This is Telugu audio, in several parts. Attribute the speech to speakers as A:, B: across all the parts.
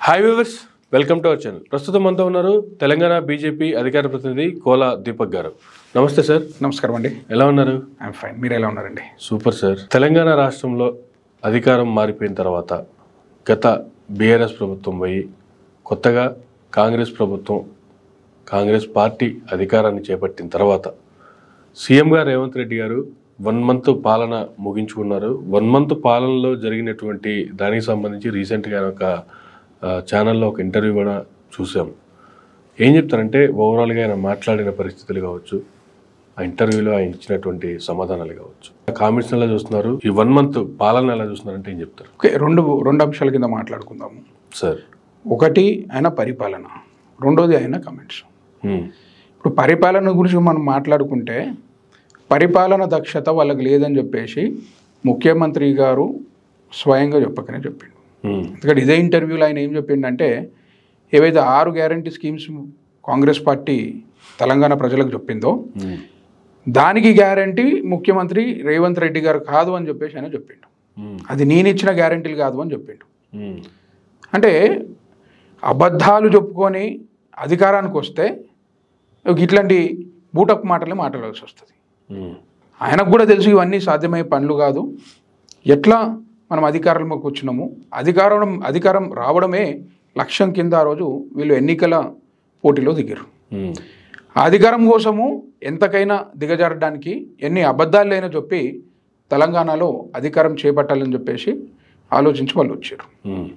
A: Hi viewers welcome to our channel ప్రస్తుతం మనతో ఉన్నారు తెలంగాణ బీజేపీ అధికార ప్రతినిధి కోల దీపక్ గారు నమస్తే సార్
B: నమస్కారం అండి
A: ఎలా ఉన్నారు
B: ఐఎమ్ ఫైన్ మీరు ఎలా ఉన్నారండి
A: సూపర్ సార్ తెలంగాణ రాష్ట్రంలో అధికారం మారిపోయిన తర్వాత గత బీఆర్ఎస్ ప్రభుత్వం పోయి కొత్తగా కాంగ్రెస్ ప్రభుత్వం కాంగ్రెస్ పార్టీ అధికారాన్ని చేపట్టిన తర్వాత సీఎంగా రేవంత్ రెడ్డి గారు వన్ మంత్ పాలన ముగించుకున్నారు వన్ మంత్ పాలనలో జరిగినటువంటి దానికి సంబంధించి రీసెంట్గా ఒక ఆ, ఛానల్లో ఒక ఇంటర్వ్యూ కూడా చూసాం ఏం చెప్తారంటే ఓవరాల్గా ఆయన మాట్లాడిన పరిస్థితులు కావచ్చు ఆ ఇంటర్వ్యూలో ఆయన ఇచ్చినటువంటి సమాధానాలు కావచ్చు కామెంట్స్ ఎలా చూస్తున్నారు ఈ వన్ మంత్ పాలన ఎలా చూస్తున్నారంటే ఏం చెప్తారు
B: ఓకే రెండు రెండు అంశాల కింద మాట్లాడుకుందాము
A: సార్
B: ఒకటి ఆయన పరిపాలన రెండోది ఆయన కమెంట్స్
A: ఉమ్,
B: ఇప్పుడు పరిపాలన గురించి మనం మాట్లాడుకుంటే పరిపాలన దక్షత వాళ్ళకి లేదని చెప్పేసి ముఖ్యమంత్రి గారు స్వయంగా చెప్పకనే చెప్పిండు
A: ఉమ్,
B: ఎందుకంటే ఇదే ఇంటర్వ్యూలో ఆయన ఏం చెప్పిండంటే ఏవైతే ఆరు guarantee schemes Congress party Telangana ప్రజలకు చెప్పిందో
A: ఉమ్,
B: దానికి గ్యారంటీ ముఖ్యమంత్రి రేవంత్ రెడ్డి గారు కాదు అని చెప్పేసి ఆయన చెప్పిండు
A: ఉమ్,
B: అది నేను ఇచ్చిన గ్యారంటీలు కాదు అని చెప్పిండు
A: ఉమ్,
B: అంటే అబద్ధాలు చెప్పుకొని అధికారానికి వస్తే ఇట్లాంటి బూటపు మాటలే మాట్లాడాల్సి వస్తుంది
A: ఉమ్,
B: ఆయనకు కూడా తెలుసు ఇవన్నీ సాధ్యమయ్యే పనులు కాదు ఎట్లా మనం అధికారంలోకి వచ్చినాము అధికారం అధికారం రావడమే లక్ష్యం కింద ఆ రోజు వీళ్ళు ఎన్నికల పోటీలో దిగారు
A: ఉమ్,
B: ఆ అధికారం కోసము ఎంతకైనా దిగజారడానికి ఎన్ని అబద్ధాలైనా చెప్పి తెలంగాణలో అధికారం చేపట్టాలని చెప్పేసి ఆలోచించి వాళ్ళు వచ్చారు
A: ఉమ్,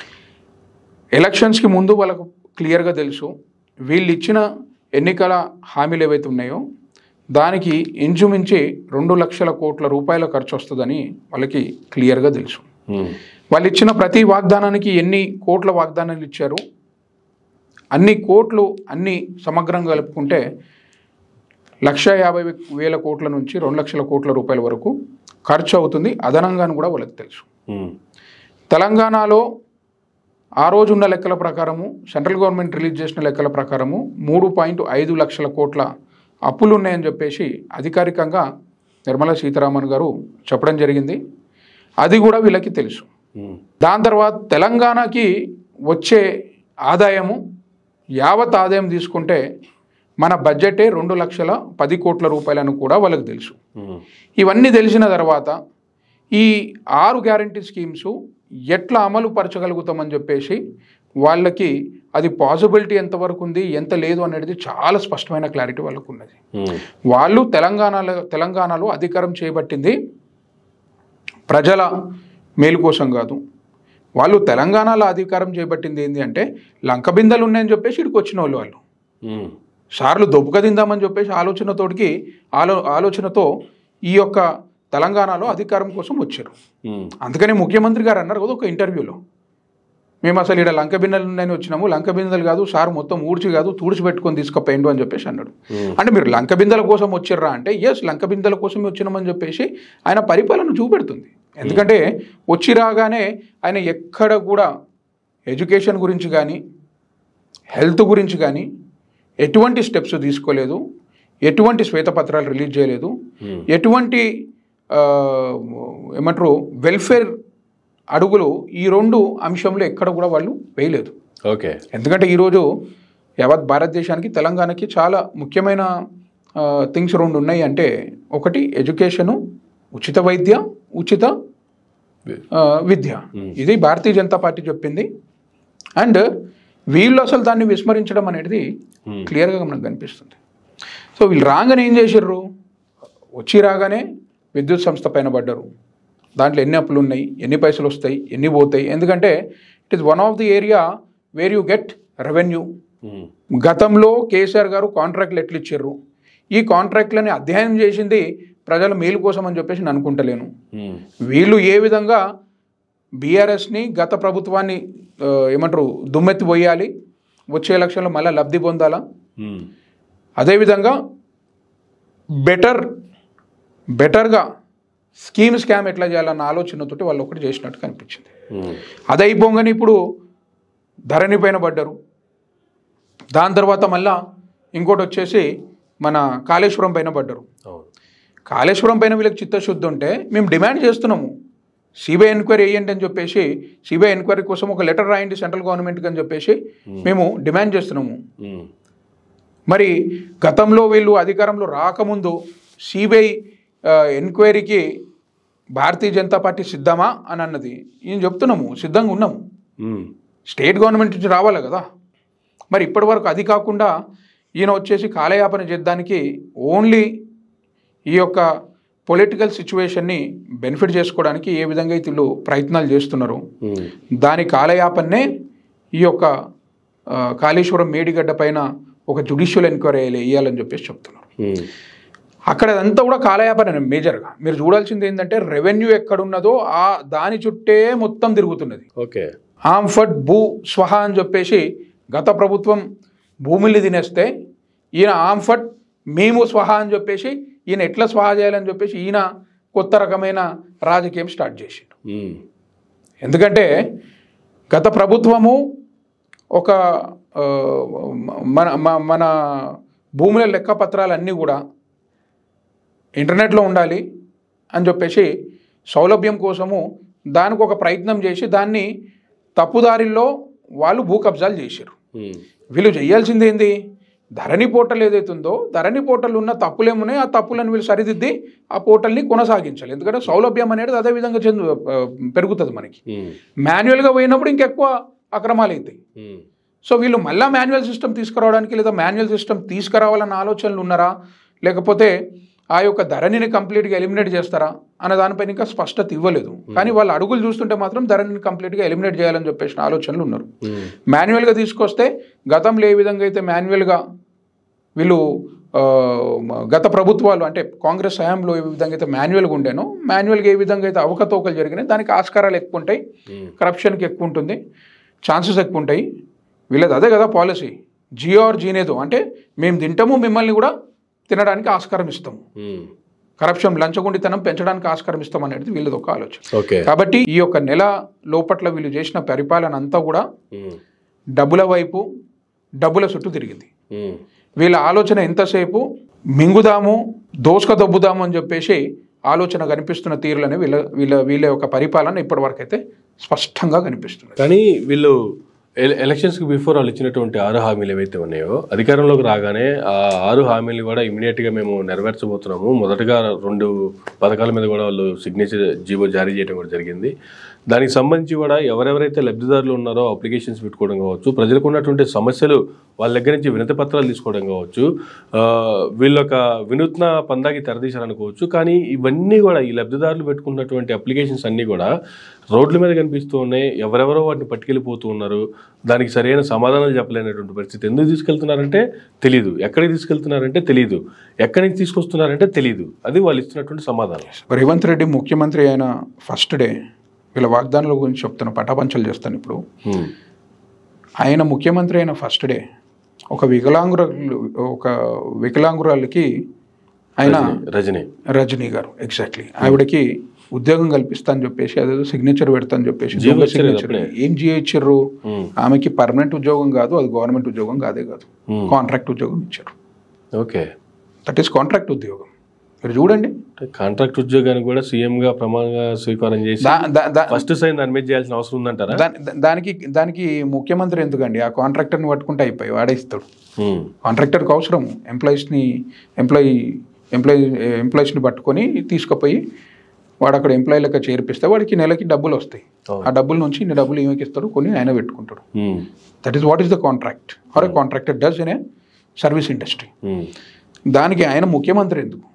B: ఎలక్షన్స్కి ముందు వాళ్ళకు క్లియర్గా తెలుసు వీళ్ళు ఇచ్చిన ఎన్నికల హామీలు ఏవైతే ఉన్నాయో దానికి ఇంచుమించి రెండు లక్షల కోట్ల రూపాయల ఖర్చు వస్తుందని వాళ్ళకి క్లియర్గా తెలుసు
A: ఉమ్,
B: వాళ్ళు ఇచ్చిన ప్రతి వాగ్దానానికి ఎన్ని కోట్ల వాగ్దానాలు ఇచ్చారు అన్ని కోట్లు అన్ని సమగ్రంగా కలుపుకుంటే లక్ష యాభై వేల కోట్ల నుంచి రెండు లక్షల కోట్ల రూపాయల వరకు ఖర్చు అవుతుంది అదనంగాను కూడా వాళ్ళకి తెలుసు
A: ఉమ్,
B: తెలంగాణలో ఆ రోజు ఉన్న లెక్కల ప్రకారము సెంట్రల్ గవర్నమెంట్ రిలీజ్ చేసిన లెక్కల ప్రకారము మూడు పాయింట్ ఐదు లక్షల కోట్ల అప్పులు ఉన్నాయని చెప్పేసి అధికారికంగా నిర్మలా సీతారామన్ గారు చెప్పడం జరిగింది అది కూడా వీళ్ళకి తెలుసు
A: ఉమ్,
B: దాని తర్వాత తెలంగాణకి వచ్చే ఆదాయము యావత్ ఆదాయం తీసుకుంటే మన బడ్జెటే రెండు లక్షల పది కోట్ల రూపాయలను కూడా వాళ్ళకి తెలుసు
A: ఉమ్,
B: ఇవన్నీ తెలిసిన తర్వాత ఈ ఆరు గ్యారంటీ స్కీమ్స్ ఎట్లా అమలు పరచగలుగుతామని చెప్పేసి వాళ్ళకి అది పాసిబిలిటీ ఎంతవరకు ఉంది ఎంత లేదు అనేది చాలా స్పష్టమైన క్లారిటీ వాళ్ళకు ఉన్నది
A: ఉమ్,
B: వాళ్ళు తెలంగాణలో తెలంగాణలో అధికారం చేపట్టింది ప్రజల మేలు కోసం కాదు వాళ్ళు తెలంగాణలో అధికారం చేపట్టింది ఏంటి అంటే లంక బిందెలు ఉన్నాయని చెప్పేసి ఇక్కడికి వచ్చిన వాళ్ళు వాళ్ళు
A: ఉమ్,
B: సార్లు దొబ్బక తిందామని చెప్పేసి ఆలోచనతోటికి ఆలో ఆలోచనతో ఈ యొక్క తెలంగాణలో అధికారం కోసం వచ్చారు
A: ఉమ్,
B: అందుకని ముఖ్యమంత్రి గారు అన్నారు కదా ఒక ఇంటర్వ్యూలో మేము అసలు ఇక్కడ లంక బిందెలు ఉన్నాయని వచ్చినాము లంక బిందెలు కాదు సార్ మొత్తం ఊడ్చి కాదు తుడిచి పెట్టుకొని తీసుకుపోయిండు అని చెప్పేసి అన్నాడు
A: ఉమ్,
B: అంటే మీరు లంక బిందెల కోసం వచ్చిర్రా అంటే ఎస్ లంక బిందెల కోసం వచ్చినామని చెప్పేసి ఆయన పరిపాలన చూపెడుతుంది ఎందుకంటే వచ్చి రాగానే ఆయన ఎక్కడ కూడా ఎడ్యుకేషన్ గురించి కానీ హెల్త్ గురించి కానీ ఎటువంటి స్టెప్స్ తీసుకోలేదు ఎటువంటి శ్వేతపత్రాలు రిలీజ్ చేయలేదు
A: ఉమ్,
B: ఎటువంటి ఆ, ఏమంటారు వెల్ఫేర్ అడుగులు ఈ రెండు అంశంలో ఎక్కడ కూడా వాళ్ళు వేయలేదు
A: ఓకే
B: ఎందుకంటే ఈరోజు యావత్ భారతదేశానికి తెలంగాణకి చాలా ముఖ్యమైన థింగ్స్ రెండు ఉన్నాయి అంటే ఒకటి ఎడ్యుకేషను ఉచిత వైద్య ఉచిత ఆ, విద్య ఇది భారతీయ జనతా పార్టీ చెప్పింది అండ్ వీళ్ళు అసలు దాన్ని విస్మరించడం అనేది
A: ఉమ్,
B: క్లియర్గా మనకు కనిపిస్తుంది సో వీళ్ళు రాగానే ఏం చేసిర్రు వచ్చి రాగానే విద్యుత్ సంస్థ పైన పడ్డారు దాంట్లో ఎన్ని అప్పులు ఉన్నాయి ఎన్ని పైసలు వస్తాయి ఎన్ని పోతాయి ఎందుకంటే it is one of the area where you get revenue
A: um,
B: గతంలో కేసీఆర్ గారు కాంట్రాక్ట్లు ఎట్లు ఇచ్చారు ఈ కాంట్రాక్ట్లని అధ్యయనం చేసింది ప్రజల మేలు కోసం అని చెప్పేసి నేను అనుకుంటలేను
A: ఉమ్,
B: వీళ్ళు ఏ విధంగా బీఆర్ఎస్ని గత ప్రభుత్వాన్ని ఆ, ఏమంటారు దుమ్మెత్తి పోయాలి వచ్చే ఎలక్షన్లో మళ్ళీ లబ్ధి పొందాలా
A: ఉమ్,
B: అదేవిధంగా బెటర్ బెటర్గా స్కీమ్ స్కామ్ ఎట్లా చేయాలన్న ఆలోచనతోటి వాళ్ళు ఒకటి చేసినట్టు కనిపించింది
A: ఉమ్,
B: అది అయిపోగానే ఇప్పుడు ధరణి పైన పడ్డారు దాని తర్వాత మళ్ళా ఇంకోటి వచ్చేసి మన కాళేశ్వరం పైన పడ్డారు
A: అవును
B: కాళేశ్వరం పైన వీళ్ళకి చిత్తశుద్ధి ఉంటే మేము డిమాండ్ చేస్తున్నాము సిబిఐ ఎంక్వైరీ వేయండి అని చెప్పేసి సిబిఐ ఎంక్వైరీ కోసం ఒక లెటర్ రాయండి సెంట్రల్ గవర్నమెంట్కి అని చెప్పేసి మేము డిమాండ్ చేస్తున్నాము
A: ఉమ్,
B: మరి గతంలో వీళ్ళు అధికారంలో రాకముందు సిబిఐ ఎంక్వైరీకి భారతీయ జనతా పార్టీ సిద్ధమా అని అన్నది ఈయన చెప్తున్నాము సిద్ధంగా ఉన్నాము
A: ఉమ్,
B: స్టేట్ గవర్నమెంట్ నుంచి రావాలి కదా మరి ఇప్పటి వరకు అది కాకుండా ఈయన వచ్చేసి కాలయాపన చేద్దానికి ఓన్లీ ఈ యొక్క పొలిటికల్ సిచ్యువేషన్ని బెనిఫిట్ చేసుకోవడానికి ఏ విధంగా అయితే వీళ్ళు ప్రయత్నాలు చేస్తున్నారు
A: ఉమ్,
B: దాని కాలయాపన్నే ఈ యొక్క ఆ, కాళేశ్వరం మేడిగడ్డ పైన ఒక జుడిషియల్ ఎంక్వైరీ వేయాలని చెప్పేసి చెప్తున్నారు
A: ఉమ్,
B: అక్కడ అదంతా కూడా కాలయాపన మేజర్గా మీరు చూడాల్సింది ఏంటంటే రెవెన్యూ ఎక్కడున్నదో ఆ దాని చుట్టే మొత్తం తిరుగుతున్నది
A: ఓకే
B: ఆంఫట్ భూ స్వహ అని చెప్పేసి గత ప్రభుత్వం భూముల్ని తినేస్తే ఈయన ఆంఫట్ మేము స్వహ అని చెప్పేసి ఈయన ఎట్లా స్వహ చేయాలని చెప్పేసి ఈయన కొత్త రకమైన రాజకీయం స్టార్ట్ చేసిండు
A: ఉమ్,
B: ఎందుకంటే గత ప్రభుత్వము ఒక ఆ, మన మ- మన భూముల లెక్క పత్రాలన్నీ కూడా ఇంటర్నెట్లో ఉండాలి అని చెప్పేసి సౌలభ్యం కోసము దానికి ఒక ప్రయత్నం చేసి దాన్ని తప్పుదారిలో వాళ్ళు భూ కబ్జాలు చేశారు
A: ఉమ్,
B: వీళ్ళు చేయాల్సింది ఏంది ధరణి పోర్టల్ ఏదైతుందో ధరణి పోర్టల్ ఉన్న తప్పులేమున్నాయి ఆ తప్పులను వీళ్ళు సరిదిద్ది ఆ పోర్టల్ని కొనసాగించాలి ఎందుకంటే సౌలభ్యం అనేది అదే విధంగా చెందు ఆ, పెరుగుతుంది మనకి
A: ఉమ్,
B: మాన్యువల్గా పోయినప్పుడు ఇంకెక్కువ అక్రమాలు అవుతాయి
A: ఉమ్,
B: సో వీళ్ళు మళ్ళా మాన్యువల్ సిస్టమ్ తీసుకురావడానికి లేదా మాన్యువల్ సిస్టమ్ తీసుకురావాలన్న ఆలోచనలు ఉన్నారా లేకపోతే ఆ యొక్క ధరణిని కంప్లీట్గా ఎలిమినేట్ చేస్తారా అనే దానిపైన ఇంకా స్పష్టత ఇవ్వలేదు కానీ వాళ్ళ అడుగులు చూస్తుంటే మాత్రం ధరణిని కంప్లీట్గా ఎలిమినేట్ చేయాలని చెప్పేసిన ఆలోచనలు ఉన్నారు
A: ఉమ్,
B: మాన్యువల్గా తీసుకొస్తే గతంలో ఏ విధంగా అయితే మాన్యువల్గా వీళ్ళు ఆ, గత ప్రభుత్వాలు అంటే కాంగ్రెస్ హయాంలో ఏ విధంగా అయితే మాన్యువల్గా ఉండేనో మాన్యువల్గా ఏ విధంగా అయితే అవకతవకలు జరిగినాయి దానికి ఆస్కారాలు ఎక్కువ ఉంటాయి
A: ఉమ్,
B: కరప్షన్కి ఎక్కువ ఉంటుంది ఛాన్సెస్ ఎక్కువ ఉంటాయి వీళ్ళది అదే కదా పాలసీ జియో ఆర్ జీనేదో అంటే మేము తింటాము మిమ్మల్ని కూడా తినడానికి ఆస్కారం ఇస్తాము
A: ఉమ్,
B: కరప్షన్ లంచగొండితనం పెంచడానికి ఆస్కారం ఇస్తాం అనేది వీళ్ళది ఒక ఆలోచన
A: ఓకే
B: కాబట్టి ఈ యొక్క నెల లోపట్ల వీళ్ళు చేసిన పరిపాలన అంతా కూడా
A: ఉమ్,
B: డబ్బుల వైపు డబ్బుల చుట్టూ తిరిగింది
A: ఉమ్,
B: వీళ్ళ ఆలోచన ఎంతసేపు మింగుదాము దోసుక దొబ్బుదాము అని చెప్పేసి ఆలోచన కనిపిస్తున్న తీరులనే వీళ్ళ వీళ్ళ వీళ్ళ యొక్క పరిపాలన ఇప్పటివరకు అయితే స్పష్టంగా కనిపిస్తుంది
A: కానీ వీళ్ళు ఎల- ఎలక్షన్స్కి బిఫోర్ వాళ్ళు ఇచ్చినటువంటి ఆరు హామీలు ఏవైతే ఉన్నాయో అధికారంలోకి రాగానే ఆ ఆరు హామీలు కూడా ఇమీడియట్గా మేము నెరవేర్చబోతున్నాము మొదటగా రెండు పథకాల మీద కూడా వాళ్ళు సిగ్నేచర్ జీవో జారీ చేయడం కూడా జరిగింది దానికి సంబంధించి కూడా ఎవరెవరైతే లబ్ధిదారులు ఉన్నారో అప్లికేషన్స్ పెట్టుకోవడం కావచ్చు ప్రజలకు ఉన్నటువంటి సమస్యలు వాళ్ళ దగ్గర నుంచి వినతి పత్రాలు తీసుకోవడం కావచ్చు ఆ, వీళ్ళొక వినూత్న పందాకి తెరదీశారనుకోవచ్చు కానీ ఇవన్నీ కూడా ఈ లబ్ధిదారులు పెట్టుకున్నటువంటి అప్లికేషన్స్ అన్నీ కూడా రోడ్ల మీద కనిపిస్తూ ఉన్నాయి ఎవరెవరో వాటిని పట్టుకెళ్ళిపోతూ ఉన్నారు దానికి సరైన సమాధానాలు చెప్పలేనటువంటి పరిస్థితి ఎందుకు తీసుకెళ్తున్నారంటే తెలియదు ఎక్కడికి తీసుకెళ్తున్నారంటే తెలియదు ఎక్కడి నుంచి తీసుకొస్తున్నారంటే తెలియదు అది వాళ్ళు ఇస్తున్నటువంటి సమాధానం
B: రేవంత్ రెడ్డి ముఖ్యమంత్రి అయిన ఫస్ట్ డే వీళ్ళ వాగ్దానాల గురించి చెప్తున్నా పటాపంచలు చేస్తాను ఇప్పుడు
A: హ్మ్.
B: ఆయన ముఖ్యమంత్రి అయిన ఫస్ట్ డే ఒక వికలాంగురాలు ఒక వికలాంగురాలకి ఆయన
A: రజనీ
B: రజనీ గారు ఎగ్జాక్ట్లీ ఆవిడకి ఉద్యోగం కల్పిస్తా అని చెప్పేసి అదేదో సిగ్నేచర్ పెడతా అని చెప్పేసి
A: జీవో
B: దొంగ
A: ఇచ్చారు
B: signature. ఏం జియో ఇచ్చారు
A: హ్మ్.
B: ఆమెకి పర్మనెంట్ ఉద్యోగం కాదు అది గవర్నమెంట్ ఉద్యోగం కాదే కాదు
A: హ్మ్.
B: కాంట్రాక్ట్ ఉద్యోగం ఇచ్చారు
A: ఓకే
B: దట్ ఈస్ కాంట్రాక్ట్ ఉద్యోగం మీరు చూడండి
A: కాంట్రాక్ట్ ఉద్యోగానికి కూడా సీఎం గా ప్రమాణంగా స్వీకారం చేసి
B: దా- దా- దా-
A: ఫస్ట్ సైన్ దాని మీద చేయాల్సిన అవసరం ఉందంటారా
B: దాని- దా- దానికి దానికి ముఖ్యమంత్రి ఎందుకండి ఆ కాంట్రాక్టర్ని పట్టుకుంటే అయిపోయి వాడే ఇస్తాడు
A: హ్మ్.
B: కాంట్రాక్టర్కి అవసరం ఎంప్లాయీస్ని ఎంప్లాయీ ఎంప్లాయీ ఎంప్లాయీస్ని పట్టుకొని తీసుకుపోయి వాడు అక్కడ ఎంప్లాయీ లెక్క చేర్పిస్తే వాడికి నెలకి డబ్బులు వస్తాయి
A: అవును.
B: ఆ డబ్బుల నుంచి ఇన్ని డబ్బులు ఈమెకి ఇస్తాడు కొన్ని ఆయన పెట్టుకుంటాడు
A: hmm.
B: That is what is the contract or a contractor does in a service industry
A: hmm.
B: దానికి ఆయన ముఖ్యమంత్రి ఎందుకు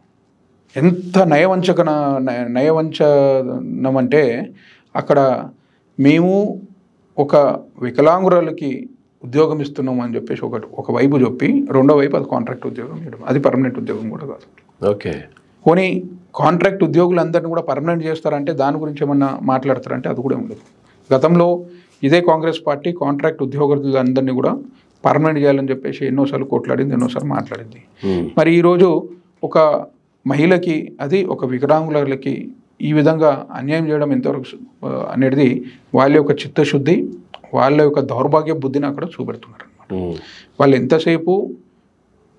B: ఎంత నయవంచకన నయ- నయవంచనం అంటే అక్కడ మేము ఒక వికలాంగురాలకి ఉద్యోగం ఇస్తున్నాం అని చెప్పేసి ఒక ఒక వైపు చెప్పి రెండో వైపు అది కాంట్రాక్ట్ ఉద్యోగం ఇవ్వడం అది పర్మనెంట్ ఉద్యోగం కూడా కాదు
A: ఓకే
B: పోనీ కాంట్రాక్ట్ ఉద్యోగులందరినీ కూడా పర్మనెంట్ చేస్తారంటే దాని గురించి ఏమన్నా మాట్లాడతారంటే అది కూడా ఉండదు గతంలో ఇదే కాంగ్రెస్ పార్టీ కాంట్రాక్ట్ ఉద్యోగులందరినీ కూడా పర్మనెంట్ చేయాలని చెప్పేసి ఎన్నోసార్లు కొట్లాడింది ఎన్నోసార్లు మాట్లాడింది
A: హ్మ్.
B: మరి ఈరోజు ఒక మహిళకి అది ఒక వికలాంగులకి ఈ విధంగా అన్యాయం చేయడం ఎంతవరకు సు- ఆ, అనేది వాళ్ళ యొక్క చిత్తశుద్ధి వాళ్ళ యొక్క దౌర్భాగ్య బుద్ధిని అక్కడ చూపెడుతున్నారు అనమాట
A: హ్మ్.
B: వాళ్ళు ఎంతసేపు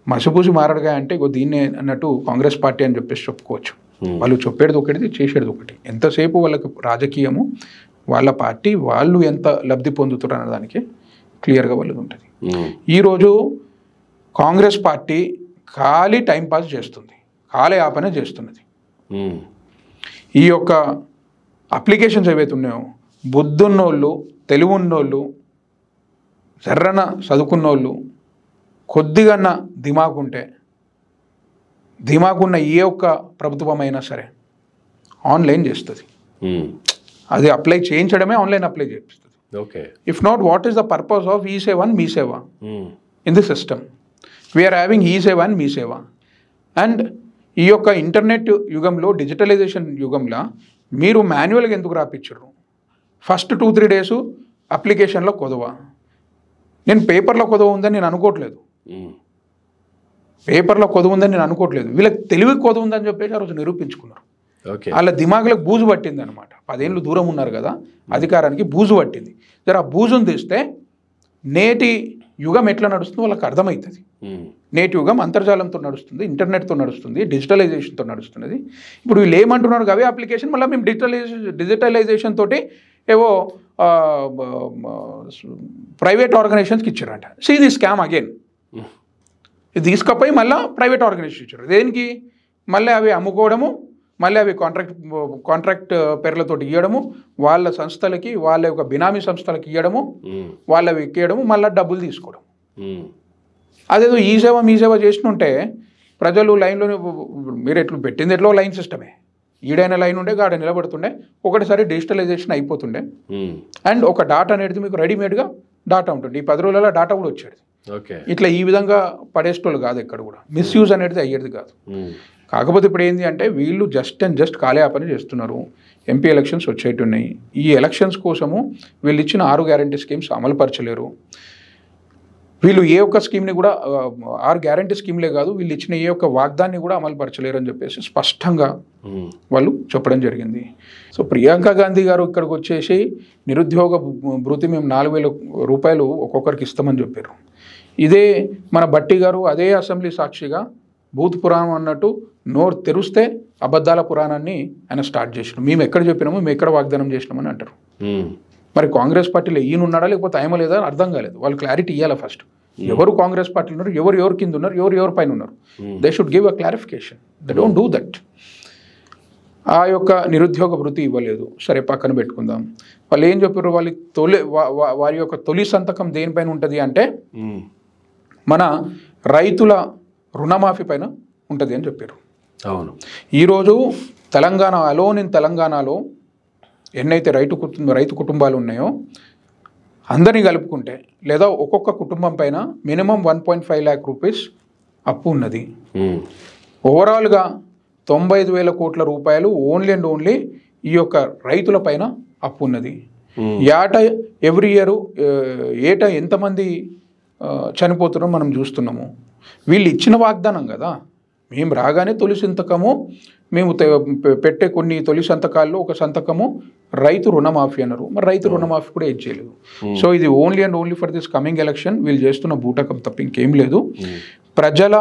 B: మసిపూసి మారడుగా అంటే ఇగో దీన్నే అన్నట్టు కాంగ్రెస్ పార్టీ అని చెప్పేసి చెప్పుకోవచ్చు
A: Hmm.
B: వాళ్ళు చెప్పేది ఒకటి చేసేది ఒకటి ఎంతసేపు వాళ్ళకి రాజకీయము వాళ్ళ పార్టీ వాళ్ళు ఎంత లబ్ధి పొందుతారు అనే దానికి క్లియర్గా వాళ్ళది ఉంటుంది
A: ఉమ్,
B: ఈరోజు కాంగ్రెస్ పార్టీ ఖాళీ టైంపాస్ చేస్తుంది కాలయాపన చేస్తున్నది
A: ఉమ్,
B: ఈ యొక్క అప్లికేషన్స్ ఏవైతే ఉన్నాయో బుద్ధున్నోళ్ళు తెలివున్నోళ్ళు జర్రన చదువుకున్నోళ్ళు కొద్దిగన్న దిమాకుంటే దిమాకున్న ఏ ఒక్క ప్రభుత్వమైనా సరే ఆన్లైన్ చేస్తుంది
A: ఉమ్,
B: అది అప్లై చేయించడమే ఆన్లైన్ అప్లై చేపిస్తుంది
A: okay
B: if not what is the purpose of eSeva and Mee Seva
A: um,
B: in the system we're having eSeva and Mee సేవ అండ్ ఈ యొక్క ఇంటర్నెట్ యుగంలో డిజిటలైజేషన్ యుగంలో మీరు మాన్యువల్గా ఎందుకు రాపించరు ఫస్ట్ టూ త్రీ డేస్ అప్లికేషన్లో కొదవ నేను పేపర్లో కొదవ ఉందని నేను అనుకోవట్లేదు
A: ఉమ్,
B: పేపర్లో కొదవ ఉందని నేను అనుకోవట్లేదు వీళ్ళకి తెలివి కొదవ ఉందని చెప్పేసి ఆ రోజు నిరూపించుకున్నారు
A: ఓకే
B: వాళ్ళ దిమాగులకు బూజు పట్టింది అనమాట పదేళ్ళు దూరం ఉన్నారు కదా అధికారానికి బూజు పట్టింది జర ఆ బూజును తీస్తే నేటి యుగం ఎట్లా నడుస్తుందో వాళ్ళకి అర్థమవుతుంది
A: ఉమ్,
B: నేటి యుగం అంతర్జాలంతో నడుస్తుంది ఇంటర్నెట్తో నడుస్తుంది డిజిటలైజేషన్తో నడుస్తున్నది ఇప్పుడు వీళ్ళు ఏమంటున్నారు అవే అప్లికేషన్ మళ్ళీ మేము డిజిటలైజేషన్ డిజిటలైజేషన్ తోటి ఏవో ప్రైవేట్ ఆర్గనైజేషన్స్కి ఇచ్చారంట see the scam again
A: um,
B: ఇది తీసుకపోయి మళ్ళీ ప్రైవేట్ ఆర్గనైజేషన్ ఇచ్చారు దేనికి మళ్ళీ అవి అమ్ముకోవడము మళ్ళీ అవి కాంట్రాక్ట్ కాంట్రాక్ట్ పేర్లతోటి ఇవ్వడము వాళ్ళ సంస్థలకి వాళ్ళ యొక్క బినామీ సంస్థలకి ఇవ్వడము
A: ఉమ్,
B: వాళ్ళవి ఎక్కేయడము మళ్ళీ డబ్బులు తీసుకోవడం
A: ఉమ్,
B: అదేదో ఈ సేవ మీ సేవ చేసినుంటే ప్రజలు లైన్లోనే మీరు ఎట్లు పెట్టింది ఎట్లో లైన్ సిస్టమే ఈడైన లైన్ ఉండే గాడ నిలబడుతుండే ఒకటిసారి డిజిటలైజేషన్ అయిపోతుండే
A: ఉమ్,
B: అండ్ ఒక డాటా అనేది మీకు రెడీమేడ్గా డాటా ఉంటుంది ఈ పది రోజులలో డాటా కూడా వచ్చేది
A: ఓకే
B: ఇట్లా ఈ విధంగా పడేసేటోళ్ళు కాదు ఎక్కడ కూడా మిస్యూజ్ అనేది అయ్యేది కాదు
A: ఉమ్,
B: కాకపోతే ఇప్పుడు ఏంటి అంటే వీళ్ళు జస్ట్ అండ్ జస్ట్ కాలయాపన చేస్తున్నారు ఎంపీ ఎలక్షన్స్ వచ్చేట్టున్నాయి ఈ ఎలక్షన్స్ కోసము వీళ్ళు ఇచ్చిన ఆరు గ్యారంటీ స్కీమ్స్ అమలుపరచలేరు వీళ్ళు ఏ ఒక్క స్కీమ్ని కూడా ఆ, ఆరు గ్యారంటీ స్కీమ్లే కాదు వీళ్ళు ఇచ్చిన ఏ ఒక్క వాగ్దాన్ని కూడా అమలుపరచలేరు అని చెప్పేసి స్పష్టంగా
A: ఉమ్,
B: వాళ్ళు చెప్పడం జరిగింది సో ప్రియాంక గాంధీ గారు ఇక్కడికి వచ్చేసి నిరుద్యోగ భృతి మేము నాలుగు వేల రూపాయలు ఒక్కొక్కరికి ఇస్తామని చెప్పారు ఇదే మన బట్టి గారు అదే అసెంబ్లీ సాక్షిగా భూత్ పురాణం అన్నట్టు నోరు తెరిస్తే అబద్ధాల పురాణాన్ని ఆయన స్టార్ట్ చేసినాం మేము ఎక్కడ చెప్పినామో మేము ఎక్కడ వాగ్దానం చేసినామని అంటారు
A: ఉమ్,
B: మరి కాంగ్రెస్ పార్టీలో ఈయన ఉన్నాడా లేకపోతే ఆయన లేదా అని అర్థం కాలేదు వాళ్ళు క్లారిటీ ఇవ్వాలి ఫస్ట్ ఎవరు కాంగ్రెస్ పార్టీలో ఉన్నారు ఎవరు ఎవరు కింద ఉన్నారు ఎవరు ఎవరు పైన ఉన్నారు they should give a clarification they don't do that ఆ యొక్క నిరుద్యోగ వృత్తి ఇవ్వలేదు సరే పక్కన పెట్టుకుందాం వాళ్ళు ఏం చెప్పారు వాళ్ళ తొలి వా- వా- వారి యొక్క తొలి సంతకం దేనిపైన ఉంటుంది అంటే
A: ఉమ్,
B: మన రైతుల రుణమాఫీ పైన ఉంటుంది అని చెప్పారు
A: అవును
B: ఈరోజు తెలంగాణ అలోన్ ఇన్ తెలంగాణలో ఎన్నైతే రైతు కుటుంబ రైతు కుటుంబాలు ఉన్నాయో అందరినీ కలుపుకుంటే లేదా ఒక్కొక్క కుటుంబం పైన minimum one point five lakh rupees అప్పు ఉన్నది
A: ఉమ్,
B: ఓవరాల్గా తొంభై ఐదు వేల కోట్ల రూపాయలు ఓన్లీ అండ్ ఓన్లీ ఈ యొక్క రైతుల పైన అప్పు ఉన్నది
A: ఉమ్,
B: ఏట ఎవ్రీ ఇయర్ ఏట ఎంతమంది ఆ, చనిపోతున్నారో మనం చూస్తున్నాము వీళ్ళు ఇచ్చిన వాగ్దానం కదా మేము రాగానే తొలి సంతకము మేము తె- పె- పెట్టే కొన్ని తొలి సంతకాల్లో ఒక సంతకము రైతు రుణమాఫీ అన్నారు మరి రైతు రుణమాఫీ కూడా ఏం చేయలేదు సో ఇది only and only for this coming election వీళ్ళు చేస్తున్న బూటకం తప్ప ఇంకేం లేదు
A: ఉమ్,
B: ప్రజల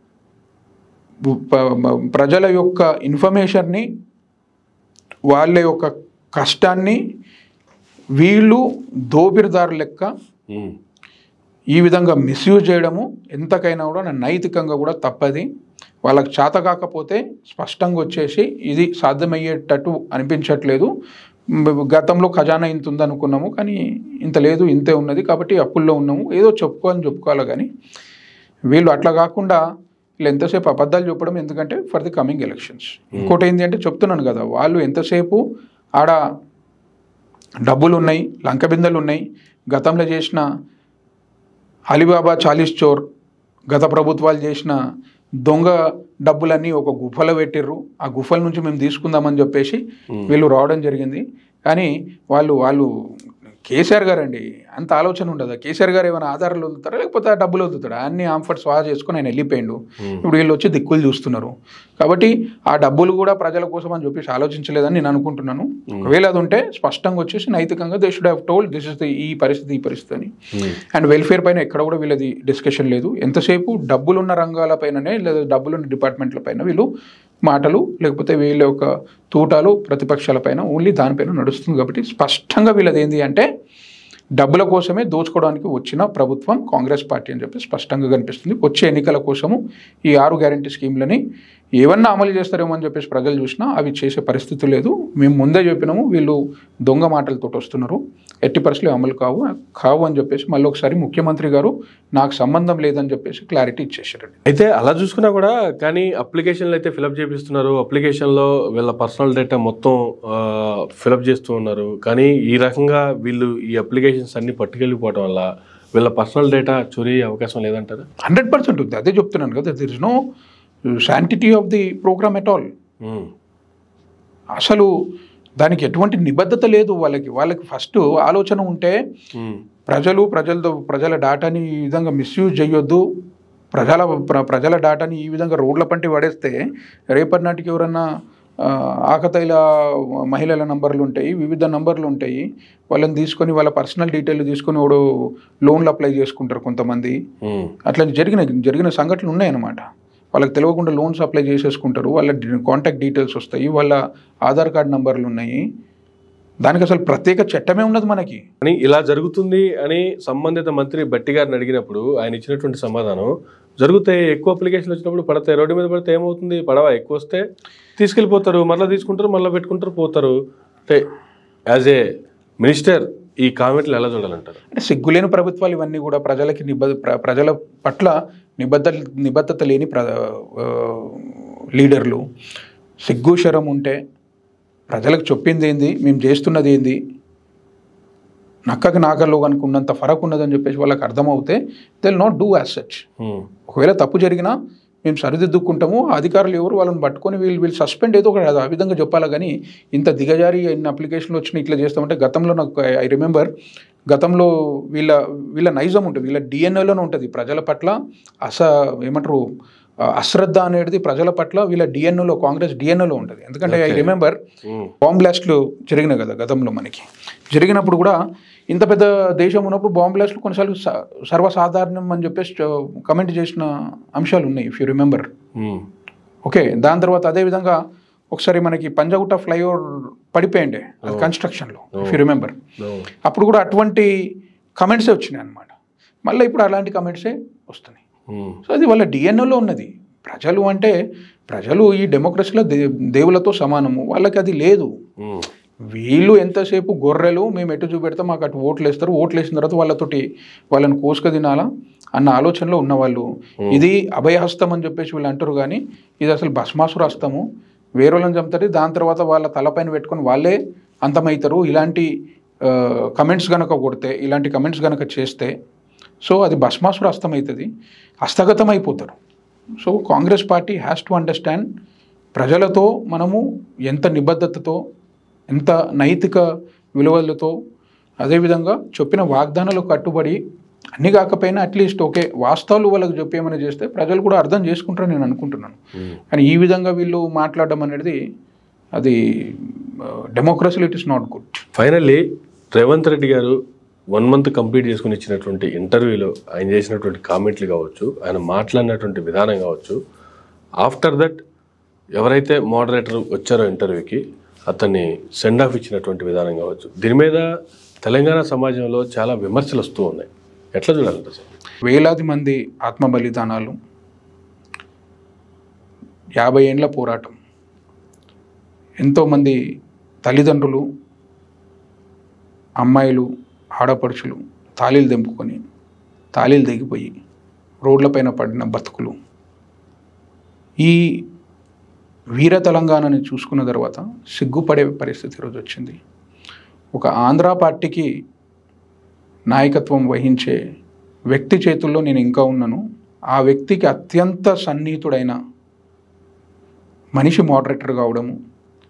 B: ప- ప- ప్రజల యొక్క ఇన్ఫర్మేషన్ని వాళ్ళ యొక్క కష్టాన్ని వీళ్ళు దోపిడిదారు లెక్క
A: ఉమ్,
B: ఈ విధంగా మిస్యూజ్ చేయడము ఎంతకైనా కూడా నా నైతికంగా కూడా తప్పది వాళ్ళకి చేత కాకపోతే స్పష్టంగా వచ్చేసి ఇది సాధ్యమయ్యేటట్టు అనిపించట్లేదు మ్, గతంలో ఖజానా ఇంత ఉందనుకున్నాము కానీ ఇంత లేదు ఇంతే ఉన్నది కాబట్టి అప్పుల్లో ఉన్నాము ఏదో చెప్పుకోవాలని చెప్పుకోవాలి కానీ వీళ్ళు అట్లా కాకుండా వీళ్ళు ఎంతసేపు అబద్ధాలు చెప్పడం ఎందుకంటే ఫర్ ది కమింగ్ ఎలక్షన్స్ ఇంకోటి ఏంటి అంటే చెప్తున్నాను కదా వాళ్ళు ఎంతసేపు ఆడ డబ్బులు ఉన్నాయి లంక బిందెలు ఉన్నాయి గతంలో చేసిన అలీబాబా చాలీస్ చోర్ గత ప్రభుత్వాలు చేసిన దొంగ డబ్బులన్నీ ఒక గుఫలో పెట్టిర్రు ఆ గుఫల నుంచి మేము తీసుకుందామని చెప్పేసి వీళ్ళు రావడం జరిగింది కానీ వాళ్ళు వాళ్ళు కేసీఆర్ గారు అండి అంత ఆలోచన ఉండదు కేసీఆర్ గారు ఏమైనా ఆధారాలు వదులుతారా లేకపోతే ఆ డబ్బులు వదులుతాడా అన్ని ఆంఫర్ట్ స్వాహా చేసుకొని ఆయన వెళ్ళిపోయిండు ఇప్పుడు వీళ్ళు వచ్చి దిక్కులు చూస్తున్నారు కాబట్టి ఆ డబ్బులు కూడా ప్రజల కోసం అని చెప్పేసి ఆలోచించలేదని నేను అనుకుంటున్నాను ఒకవేళ అది ఉంటే స్పష్టంగా వచ్చేసి నైతికంగా they should have told this is the ఈ పరిస్థితి ఈ పరిస్థితి అని అండ్ వెల్ఫేర్ పైన ఎక్కడ కూడా వీళ్ళది డిస్కషన్ లేదు ఎంతసేపు డబ్బులున్న రంగాల పైననే లేదా డబ్బులున్న డిపార్ట్మెంట్ల పైన వీళ్ళు మాటలు లేకపోతే వీళ్ళ యొక్క తూటాలు ప్రతిపక్షాల పైన ఓన్లీ దానిపైన నడుస్తుంది కాబట్టి స్పష్టంగా వీళ్ళది ఏంటి అంటే డబ్బుల కోసమే దోచుకోవడానికి వచ్చిన ప్రభుత్వం కాంగ్రెస్ పార్టీ అని చెప్పి స్పష్టంగా కనిపిస్తుంది వచ్చే ఎన్నికల కోసము ఈ ఆరు గ్యారంటీ స్కీమ్లని ఏమన్నా అమలు చేస్తారేమో అని చెప్పేసి ప్రజలు చూసినా అవి చేసే పరిస్థితి లేదు మేము ముందే చెప్పినాము వీళ్ళు దొంగ మాటలతో వస్తున్నారు ఎట్టి పరిస్థితులు అమలు కావు కావు అని చెప్పేసి మళ్ళీ ఒకసారి ముఖ్యమంత్రి గారు నాకు సంబంధం లేదని చెప్పేసి క్లారిటీ ఇచ్చేసారండి
A: అయితే అలా చూసుకున్నా కూడా కానీ అప్లికేషన్లు అయితే ఫిలప్ చేపిస్తున్నారు అప్లికేషన్లో వీళ్ళ పర్సనల్ డేటా మొత్తం ఫిలప్ చేస్తూ ఉన్నారు కానీ ఈ రకంగా వీళ్ళు ఈ అప్లికేషన్స్ అన్ని పట్టుకెళ్ళిపోవడం వల్ల వీళ్ళ పర్సనల్ డేటా చోరీ అయ్యే అవకాశం లేదంటారా
B: హండ్రెడ్ పర్సెంట్ ఉంది అదే చెప్తున్నాను కదా there is no sanctity of the programme at all
A: um,
B: అసలు దానికి ఎటువంటి నిబద్ధత లేదు వాళ్ళకి వాళ్ళకి ఫస్ట్ ఆలోచన ఉంటే
A: ఉమ్,
B: ప్రజలు ప్రజలతో ప్రజల డేటాని ఈ విధంగా మిస్యూజ్ చేయొద్దు ప్రజల ప్ర- ప్రజల డేటాని ఈ విధంగా రోడ్ల పంటి పడేస్తే రేపటి నాటికి ఎవరన్నా ఆ, ఆకతాయిల మహిళల నంబర్లు ఉంటాయి వివిధ నంబర్లు ఉంటాయి వాళ్ళని తీసుకొని వాళ్ళ పర్సనల్ డీటెయిల్ తీసుకొని వాడు లోన్లు అప్లై చేసుకుంటారు కొంతమంది
A: ఉమ్,
B: అట్లా జరిగిన జరిగిన సంఘటనలు ఉన్నాయన్నమాట వాళ్ళకి తెలియకుండా లోన్స్ అప్లై చేసేసుకుంటారు వాళ్ళ కాంటాక్ట్ డీటెయిల్స్ వస్తాయి వాళ్ళ ఆధార్ కార్డ్ నంబర్లు ఉన్నాయి దానికి అసలు ప్రత్యేక చట్టమే ఉన్నది మనకి
A: కానీ ఇలా జరుగుతుంది అని సంబంధిత మంత్రి బట్టి గారిని అడిగినప్పుడు ఆయన ఇచ్చినటువంటి సమాధానం జరుగుతాయి ఎక్కువ అప్లికేషన్లు వచ్చినప్పుడు పడతాయి రోడ్డు మీద పడితే ఏమవుతుంది పడవ ఎక్కువ వస్తే తీసుకెళ్ళిపోతారు మళ్ళీ తీసుకుంటారు మళ్ళీ పెట్టుకుంటారు పోతారు అంటే యాజ్ ఏ మినిస్టర్ ఈ కామెంట్లు ఎలా చూడాలంటారు
B: అంటే సిగ్గులేని ప్రభుత్వాలు ఇవన్నీ కూడా ప్రజలకి నిబద్ధ ప్ర- ప్రజల పట్ల నిబద్ధ నిబద్ధత లేని ప్ర ఆ, లీడర్లు సిగ్గు శరం ఉంటే ప్రజలకు చెప్పింది ఏంది మేము చేస్తున్నది ఏంది నక్కకి నాకల్లో కనుక ఉన్నంత ఫరక్ ఉన్నదని చెప్పేసి వాళ్ళకి అర్థమవుతే they not do as such
A: um,
B: ఒకవేళ తప్పు జరిగినా మేము సరిదిద్దుకుంటాము ఆ అధికారులు ఎవరు వాళ్ళని పట్టుకొని వీళ్ళు వీళ్ళు సస్పెండ్ ఏదో ఒకటి ఆ విధంగా చెప్పాలా కానీ ఇంత దిగజారి ఇన్ని అప్లికేషన్లు వచ్చినాయి ఇట్లా చేస్తామంటే గతంలో నాకు ఐ రిమెంబర్ గతంలో వీళ్ళ వీళ్ళ నైజం ఉంటుంది వీళ్ళ డిఎన్ఏలోనే ఉంటుంది ప్రజల పట్ల అస ఏమంటారు ఆ, అశ్రద్ధ అనేది ప్రజల పట్ల వీళ్ళ డిఎన్ఏలో కాంగ్రెస్ డిఎన్ఏలో ఉంటుంది ఎందుకంటే ఐ రిమెంబర్
A: ఉమ్,
B: బాంబ్ బ్లాస్ట్లు జరిగినాయి కదా గతంలో మనకి జరిగినప్పుడు కూడా ఇంత పెద్ద దేశం ఉన్నప్పుడు బాంబ్ బ్లాస్ట్లు కొన్నిసార్లు స- సర్వసాధారణం అని చెప్పేసి కమెంట్ చేసిన అంశాలు ఉన్నాయి if you remember
A: um,
B: okay దాని తర్వాత అదే విధంగా ఒకసారి మనకి పంజాగుట్ట ఫ్లైఓవర్ పడిపోయిండే అది కన్స్ట్రక్షన్లో ఇఫ్ యూ రిమెంబర్
A: అవును.
B: అప్పుడు కూడా అటువంటి కమెంట్సే వచ్చినాయి అనమాట మళ్ళీ ఇప్పుడు అలాంటి కమెంట్సే వస్తున్నాయి
A: ఉమ్,
B: సో అది వాళ్ళ డిఎన్ఏలో ఉన్నది ప్రజలు అంటే ప్రజలు ఈ డెమోక్రసీలో దే దేవులతో సమానము వాళ్ళకి అది లేదు
A: ఉమ్,
B: వీళ్ళు ఎంతసేపు గొర్రెలు మేము ఎటు చూపెడితే మాకు అటు ఓట్లు వేస్తారు ఓట్లు వేసిన తర్వాత వాళ్ళతోటి వాళ్ళని కోసుక తినాలా అన్న ఆలోచనలో ఉన్నవాళ్ళు ఇది అభయహస్తం అని చెప్పేసి వీళ్ళు అంటారు కానీ ఇది అసలు భస్మాసుర హస్తము వేరే వాళ్ళని చంపుతారు దాని తర్వాత వాళ్ళ తలపైన పెట్టుకొని వాళ్ళే అంతమవుతారు ఇలాంటి కమెంట్స్ గనక కొడితే ఇలాంటి కమెంట్స్ గనక చేస్తే సో అది భస్మాసుర హస్తం అవుతుంది హస్తగతం అయిపోతారు so Congress party has to understand ప్రజలతో మనము ఎంత నిబద్ధతతో ఎంత నైతిక విలువలతో అదేవిధంగా చెప్పిన వాగ్దానాలకు కట్టుబడి అన్ని కాకపోయినా అట్లీస్ట్ ఓకే వాస్తవాలు వాళ్ళకి చెప్పేమని చేస్తే ప్రజలు కూడా అర్థం చేసుకుంటారని నేను అనుకుంటున్నాను
A: ఉమ్.
B: కానీ ఈ విధంగా వీళ్ళు మాట్లాడడం అనేది అది డెమోక్రసీలో it is not good
A: finally Revanth Reddy గారు వన్ మంత్ కంప్లీట్ చేసుకుని ఇచ్చినటువంటి ఇంటర్వ్యూలో ఆయన చేసినటువంటి కామెంట్లు కావచ్చు ఆయన మాట్లాడినటువంటి విధానం కావచ్చు ఆఫ్టర్ దట్ ఎవరైతే మోడరేటర్ వచ్చారో ఇంటర్వ్యూకి అతన్ని సెండ్ ఆఫ్ ఇచ్చినటువంటి విధానం కావచ్చు దీని మీద తెలంగాణ సమాజంలో చాలా విమర్శలు వస్తూ ఉన్నాయి ఎట్లా చూడాలంటే సార్
B: వేలాది మంది ఆత్మ బలిదానాలు యాభై ఏండ్ల పోరాటం ఎంతోమంది తల్లిదండ్రులు అమ్మాయిలు ఆడపడుచులు తాళీలు తెంపుకొని తాళీలు దిగిపోయి రోడ్లపైన పడిన బతుకులు ఈ వీర తెలంగాణని చూసుకున్న తర్వాత సిగ్గుపడే పరిస్థితి ఈరోజు వచ్చింది ఒక ఆంధ్ర పార్టీకి నాయకత్వం వహించే వ్యక్తి చేతుల్లో నేను ఇంకా ఉన్నాను ఆ వ్యక్తికి అత్యంత సన్నిహితుడైన మనిషి మోడరేటర్ కావడము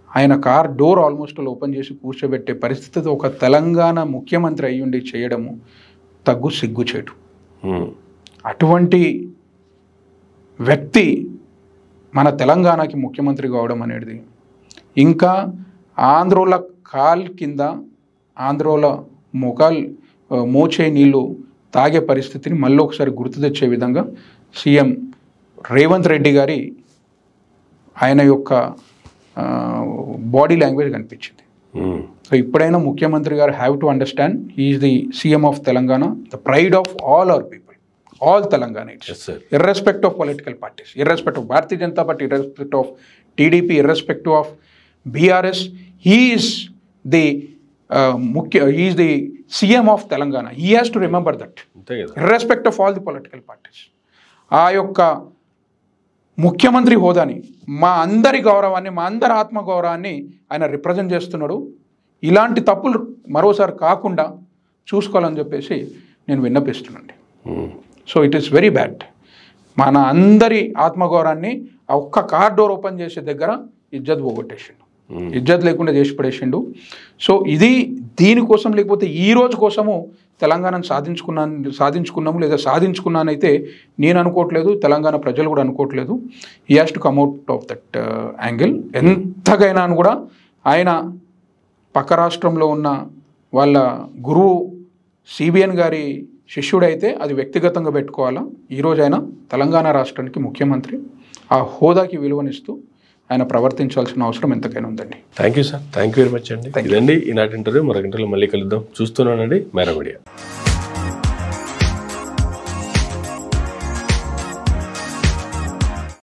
B: ఆయన కార్ డోర్ ఆల్మోస్ట్ ఓపెన్ చేసి కూర్చోబెట్టే పరిస్థితి ఒక తెలంగాణ ముఖ్యమంత్రి అయ్యుండి చేయడము తగ్గు సిగ్గుచేటు
A: ఉమ్,
B: అటువంటి వ్యక్తి మన తెలంగాణకి ముఖ్యమంత్రి కావడం అనేది ఇంకా ఆంధ్రోల కాల్ కింద ఆంధ్రోల మొకాల్ ఆ, మోచే నీళ్ళు తాగే పరిస్థితిని మళ్ళీ ఒకసారి గుర్తు తెచ్చే విధంగా సీఎం రేవంత్ రెడ్డి గారి ఆయన యొక్క బాడీ లాంగ్వేజ్ కనిపించింది
A: ఉమ్,
B: సో ఇప్పుడైనా ముఖ్యమంత్రి గారు have to understand is the CM of Telangana the pride of all our people all Telangana it's
A: yes sir
B: irrespective of political parties, irrespective of Bharatiya Janata Party, irrespective of TDP, irrespective of BRS, he is the uh, Mukhya, he is the CM of Telangana. He has to remember that,
A: అంతే కదా
B: irrespective of all the political parties. ఆ యొక్క ముఖ్యమంత్రి హోదాని మా అందరి గౌరవాన్ని మా అందరి ఆత్మ గౌరవాన్ని ఆయన రిప్రజెంట్ చేస్తున్నాడు ఇలాంటి తప్పులు మరోసారి కాకుండా చూసుకోవాలని చెప్పేసి నేను విన్నపిస్తున్నాను
A: um,
B: so it is very bad మన అందరి ఆత్మగౌరవాన్ని ఆ ఒక్క కార్ డోర్ ఓపెన్ చేసే దగ్గర ఇజ్జత్ పోగొట్టేసిండు
A: ఉమ్,
B: ఇజ్జత్ లేకుండా చేసి పడేసిండు సో ఇది దీనికోసం లేకపోతే ఈ రోజు కోసము తెలంగాణను సాధించుకున్నాను సాధించుకున్నాము లేదా సాధించుకున్నానైతే నేను అనుకోవట్లేదు తెలంగాణ ప్రజలు కూడా అనుకోవట్లేదు ఈ has to come out of that angle ఎంతగైనా కూడా ఆయన పక్క రాష్ట్రంలో ఉన్న వాళ్ళ గురువు సిబిఎన్ గారి శిష్యుడైతే అది వ్యక్తిగతంగా పెట్టుకోవాలా ఈరోజు ఆయన తెలంగాణ రాష్ట్రానికి ముఖ్యమంత్రి ఆ హోదాకి విలువనిస్తూ ఆయన ప్రవర్తించాల్సిన అవసరం ఎంతకైనా ఉందండి
A: thank you sir thank you very much అండి ఇదండి ఈనాటి ఇంటర్వ్యూ మరొక ఇంటర్వ్యూలో మళ్ళీ కలుద్దాం చూస్తున్నానండి మేరా మీడియా